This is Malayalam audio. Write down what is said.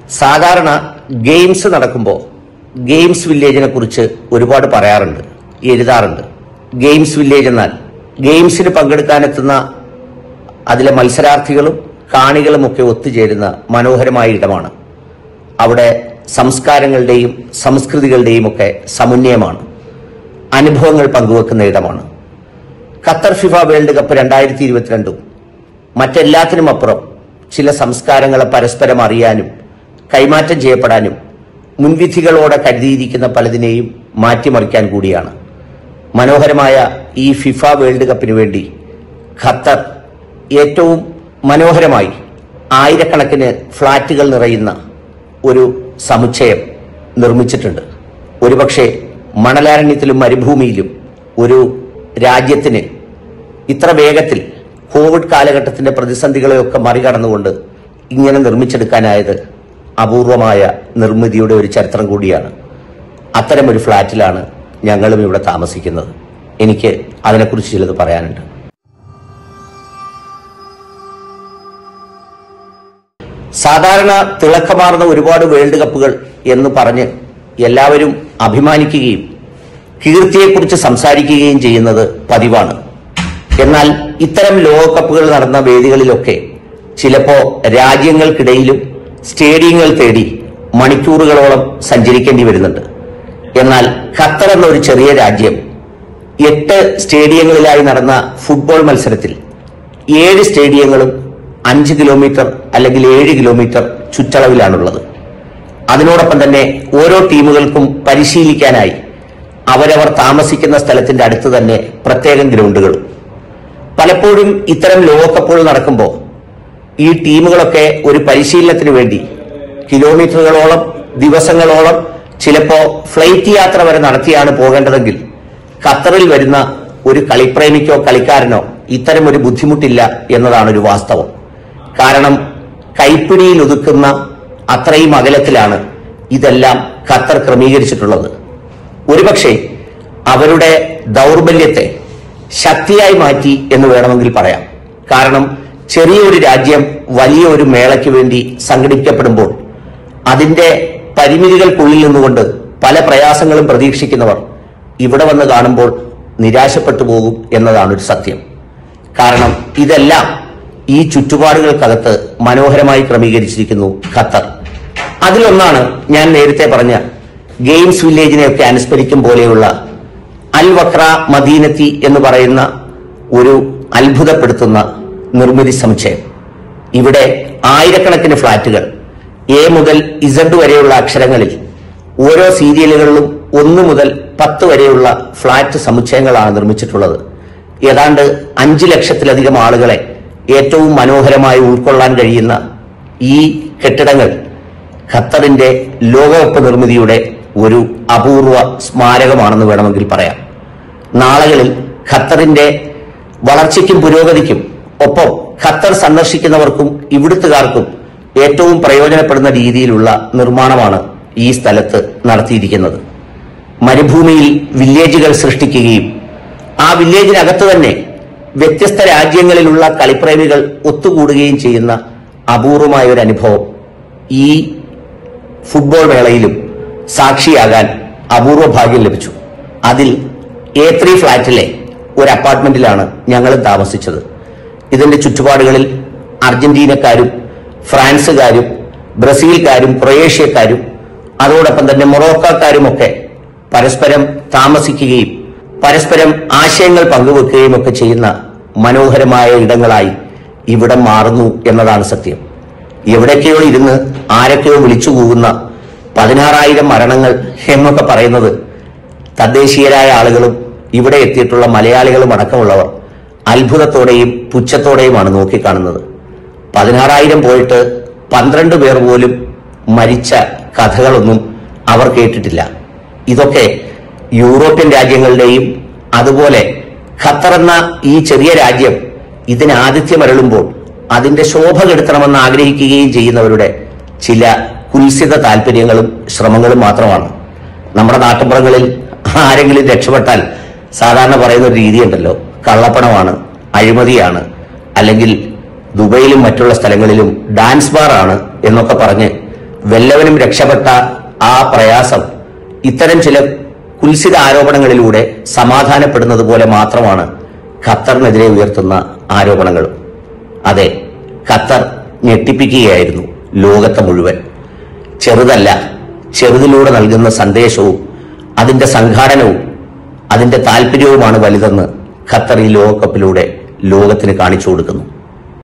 സാധാരണ ഗെയിംസ് നടക്കുമ്പോൾ ഗെയിംസ് വില്ലേജിനെ കുറിച്ച് ഒരുപാട് പറയാറുണ്ട് എഴുതാറുണ്ട് ഗെയിംസ് വില്ലേജ് എന്നാൽ ഗെയിംസിന് പങ്കെടുക്കാനെത്തുന്ന അതിലെ മത്സരാർത്ഥികളും കാണികളും ഒക്കെ ഒത്തുചേരുന്ന മനോഹരമായ ഇടമാണ് അവിടെ സംസ്കാരങ്ങളുടെയും സംസ്കൃതികളുടെയും ഒക്കെ സമന്വയമാണ് അനുഭവങ്ങൾ പങ്കുവെക്കുന്ന ഇടമാണ് ഖത്തർ ഫിഫ വേൾഡ് കപ്പ് രണ്ടായിരത്തി ഇരുപത്തിരണ്ടും മറ്റെല്ലാത്തിനും അപ്പുറം ചില സംസ്കാരങ്ങളെ പരസ്പരം അറിയാനും കൈമാറ്റം ചെയ്യപ്പെടാനും മുൻവിധികളോടെ കരുതിയിരിക്കുന്ന പലതിനെയും മാറ്റിമറിക്കാൻ കൂടിയാണ് മനോഹരമായ ഈ ഫിഫ വേൾഡ് കപ്പിന് വേണ്ടി ഖത്തർ ഏറ്റവും മനോഹരമായി ആയിരക്കണക്കിന് ഫ്ളാറ്റുകൾ നിറയുന്ന ഒരു സമുച്ചയം നിർമ്മിച്ചിട്ടുണ്ട് ഒരുപക്ഷെ മണലാരണ്യത്തിലും മരുഭൂമിയിലും ഒരു രാജ്യത്തിന് ഇത്ര വേഗത്തിൽ കോവിഡ് കാലഘട്ടത്തിന്റെ പ്രതിസന്ധികളെയൊക്കെ മറികടന്നുകൊണ്ട് ഇങ്ങനെ നിർമ്മിച്ചെടുക്കാനായത് അപൂർവമായ നിർമ്മിതിയുടെ ഒരു ചരിത്രം കൂടിയാണ് അത്തരമൊരു ഫ്ളാറ്റിലാണ് ഞങ്ങളും ഇവിടെ താമസിക്കുന്നത് എനിക്ക് അതിനെക്കുറിച്ച് ചിലത് പറയാനുണ്ട് സാധാരണ തിളക്കമാർന്ന ഒരുപാട് വേൾഡ് കപ്പുകൾ എന്ന് പറഞ്ഞ് എല്ലാവരും അഭിമാനിക്കുകയും കീർത്തിയെക്കുറിച്ച് സംസാരിക്കുകയും ചെയ്യുന്നത് പതിവാണ് എന്നാൽ ഇത്തരം ലോകകപ്പുകൾ നടന്ന വേദികളിലൊക്കെ ചിലപ്പോ രാജ്യങ്ങൾക്കിടയിലും സ്റ്റേഡിയങ്ങൾ തേടി മണിക്കൂറുകളോളം സഞ്ചരിക്കേണ്ടി വരുന്നുണ്ട് എന്നാൽ ഖത്തർ എന്ന ഒരു ചെറിയ രാജ്യം എട്ട് സ്റ്റേഡിയങ്ങളിലായി നടന്ന ഫുട്ബോൾ മത്സരത്തിൽ ഏഴ് സ്റ്റേഡിയങ്ങളും അഞ്ച് കിലോമീറ്റർ അല്ലെങ്കിൽ ഏഴ് കിലോമീറ്റർ ചുറ്റളവിലാണുള്ളത് അതിനോടൊപ്പം തന്നെ ഓരോ ടീമുകൾക്കും പരിശീലിക്കാനായി അവരവർ താമസിക്കുന്ന സ്ഥലത്തിന്റെ അടുത്ത് തന്നെ പ്രത്യേകം ഗ്രൗണ്ടുകളും പലപ്പോഴും ഇത്തരം ലോകകപ്പുകൾ നടക്കുമ്പോൾ ഈ ടീമുകളൊക്കെ ഒരു പരിശീലനത്തിന് വേണ്ടി കിലോമീറ്ററുകളോളം ദിവസങ്ങളോളം ചിലപ്പോ ഫ്ലൈറ്റ് യാത്ര വരെ നടത്തിയാണ് പോകേണ്ടതെങ്കിൽ ഖത്തറിൽ വരുന്ന ഒരു കളിപ്രേമിക്കോ കളിക്കാരനോ ഇത്തരം ഒരു ബുദ്ധിമുട്ടില്ല എന്നതാണ് ഒരു വാസ്തവം കാരണം കൈപ്പിടിയിൽ ഒതുക്കുന്ന അത്രയും അകലത്തിലാണ് ഇതെല്ലാം ഖത്തർ ക്രമീകരിച്ചിട്ടുള്ളത് ഒരുപക്ഷെ അവരുടെ ദൗർബല്യത്തെ ശക്തിയായി മാറ്റി എന്ന് വേണമെങ്കിൽ പറയാം കാരണം ചെറിയൊരു രാജ്യം വലിയ ഒരു മേളയ്ക്ക് വേണ്ടി സംഘടിപ്പിക്കപ്പെടുമ്പോൾ അതിന്റെ പരിമിതികൾക്കുള്ളിൽ നിന്നുകൊണ്ട് പല പ്രയാസങ്ങളും പ്രതീക്ഷിക്കുന്നവർ ഇവിടെ വന്ന് കാണുമ്പോൾ നിരാശപ്പെട്ടു പോകും എന്നതാണ് ഒരു സത്യം കാരണം ഇതെല്ലാം ഈ ചുറ്റുപാടുകൾക്കകത്ത് മനോഹരമായി ക്രമീകരിച്ചിരിക്കുന്നു ഖത്തർ അതിലൊന്നാണ് ഞാൻ നേരത്തെ പറഞ്ഞ ഗെയിംസ് വില്ലേജിനെയൊക്കെ അനുസ്മരിക്കും പോലെയുള്ള അൽ വക്ര മദീനത്തി എന്ന് പറയുന്ന ഒരു അത്ഭുതപ്പെടുത്തുന്ന നിർമ്മിതി സമുച്ചയം ഇവിടെ ആയിരക്കണക്കിന് ഫ്ളാറ്റുകൾ എ മുതൽ ഇസഡ് വരെയുള്ള അക്ഷരങ്ങളിൽ ഓരോ സീരിയലുകളിലും ഒന്ന് മുതൽ പത്ത് വരെയുള്ള ഫ്ളാറ്റ് സമുച്ചയങ്ങളാണ് നിർമ്മിച്ചിട്ടുള്ളത് ഏതാണ്ട് അഞ്ച് ലക്ഷത്തിലധികം ആളുകളെ ഏറ്റവും മനോഹരമായി ഉൾക്കൊള്ളാൻ കഴിയുന്ന ഈ കെട്ടിടങ്ങൾ ഖത്തറിന്റെ ലോകകപ്പ് നിർമ്മിതിയുടെ ഒരു അപൂർവ സ്മാരകമാണെന്ന് വേണമെങ്കിൽ പറയാം നാളുകളിൽ ഖത്തറിന്റെ വളർച്ചയ്ക്കും പുരോഗതിക്കും ഒപ്പം ഖത്തർ സന്ദർശിക്കുന്നവർക്കും ഇവിടുത്തുകാർക്കും ഏറ്റവും പ്രയോജനപ്പെടുന്ന രീതിയിലുള്ള നിർമ്മാണമാണ് ഈ സ്ഥലത്ത് നടത്തിയിരിക്കുന്നത് മരുഭൂമിയിൽ വില്ലേജുകൾ സൃഷ്ടിക്കുകയും ആ വില്ലേജിനകത്ത് തന്നെ വ്യത്യസ്ത രാജ്യങ്ങളിലുള്ള കളിപ്രേമികൾ ഒത്തുകൂടുകയും ചെയ്യുന്ന അപൂർവമായ ഒരു അനുഭവം ഈ ഫുട്ബോൾ മേളയിലും സാക്ഷിയാകാൻ അപൂർവ ഭാഗ്യം ലഭിച്ചു അതിൽ എ ത്രീ ഫ്ളാറ്റിലെ ഒരു അപ്പാർട്ട്മെന്റിലാണ് ഞങ്ങൾ താമസിച്ചത് ഇതിന്റെ ചുറ്റുപാടുകളിൽ അർജന്റീനക്കാരും ഫ്രാൻസുകാരും ബ്രസീൽക്കാരും ക്രൊയേഷ്യക്കാരും അതോടൊപ്പം തന്നെ മൊറോക്കക്കാരും ഒക്കെ പരസ്പരം താമസിക്കുകയും പരസ്പരം ആശയങ്ങൾ പങ്കുവെക്കുകയും ഒക്കെ ചെയ്യുന്ന മനോഹരമായ ഇടങ്ങളായി ഇവിടം മാറുന്നു എന്നതാണ് സത്യം എവിടൊക്കെയോ ഇരുന്ന് ആരൊക്കെയോ വിളിച്ചു കൂവുന്ന പതിനാറായിരം മരണങ്ങൾ എന്നൊക്കെ പറയുന്നത് തദ്ദേശീയരായ ആളുകളും ഇവിടെ എത്തിയിട്ടുള്ള മലയാളികളും അടക്കമുള്ളവർ അത്ഭുതത്തോടെയും പുച്ഛത്തോടെയുമാണ് നോക്കിക്കാണുന്നത് പതിനാറായിരം പോയിട്ട് പന്ത്രണ്ട് പേർ പോലും മരിച്ച കഥകളൊന്നും അവർ കേട്ടിട്ടില്ല ഇതൊക്കെ യൂറോപ്യൻ രാജ്യങ്ങളുടെയും അതുപോലെ ഖത്തർ എന്ന ഈ ചെറിയ രാജ്യം ഇതിന് ആതിഥ്യമരളുമ്പോൾ അതിന്റെ ശോഭ കെടുത്തണമെന്ന് ആഗ്രഹിക്കുകയും ചെയ്യുന്നവരുടെ ചില കുൽസിത താല്പര്യങ്ങളും ശ്രമങ്ങളും മാത്രമാണ് നമ്മുടെ നാട്ടുമ്പുറങ്ങളിൽ ആരെങ്കിലും രക്ഷപ്പെട്ടാൽ സാധാരണ പറയുന്ന ഒരു രീതിയുണ്ടല്ലോ കള്ളപ്പണമാണ് അഴിമതിയാണ് അല്ലെങ്കിൽ ദുബൈയിലും മറ്റുള്ള സ്ഥലങ്ങളിലും ഡാൻസ് ബാർ ആണ് എന്നൊക്കെ പറഞ്ഞ് വല്ലവനും രക്ഷപ്പെട്ട ആ പ്രയാസം ഇത്തരം ചില കുൽസിത ആരോപണങ്ങളിലൂടെ സമാധാനപ്പെടുന്നത് പോലെ മാത്രമാണ് ഖത്തറിനെതിരെ ഉയർത്തുന്ന ആരോപണങ്ങളും അതെ ഖത്തർ ഞെട്ടിപ്പിക്കുകയായിരുന്നു ലോകത്തെ മുഴുവൻ ചെറുതല്ല ചെറുതിലൂടെ നൽകുന്ന സന്ദേശവും അതിന്റെ സംഘാടനവും അതിന്റെ താല്പര്യവുമാണ് വലുതെന്ന് ഖത്തർ ഈ ലോകകപ്പിലൂടെ ലോകത്തിന് കാണിച്ചു കൊടുക്കുന്നു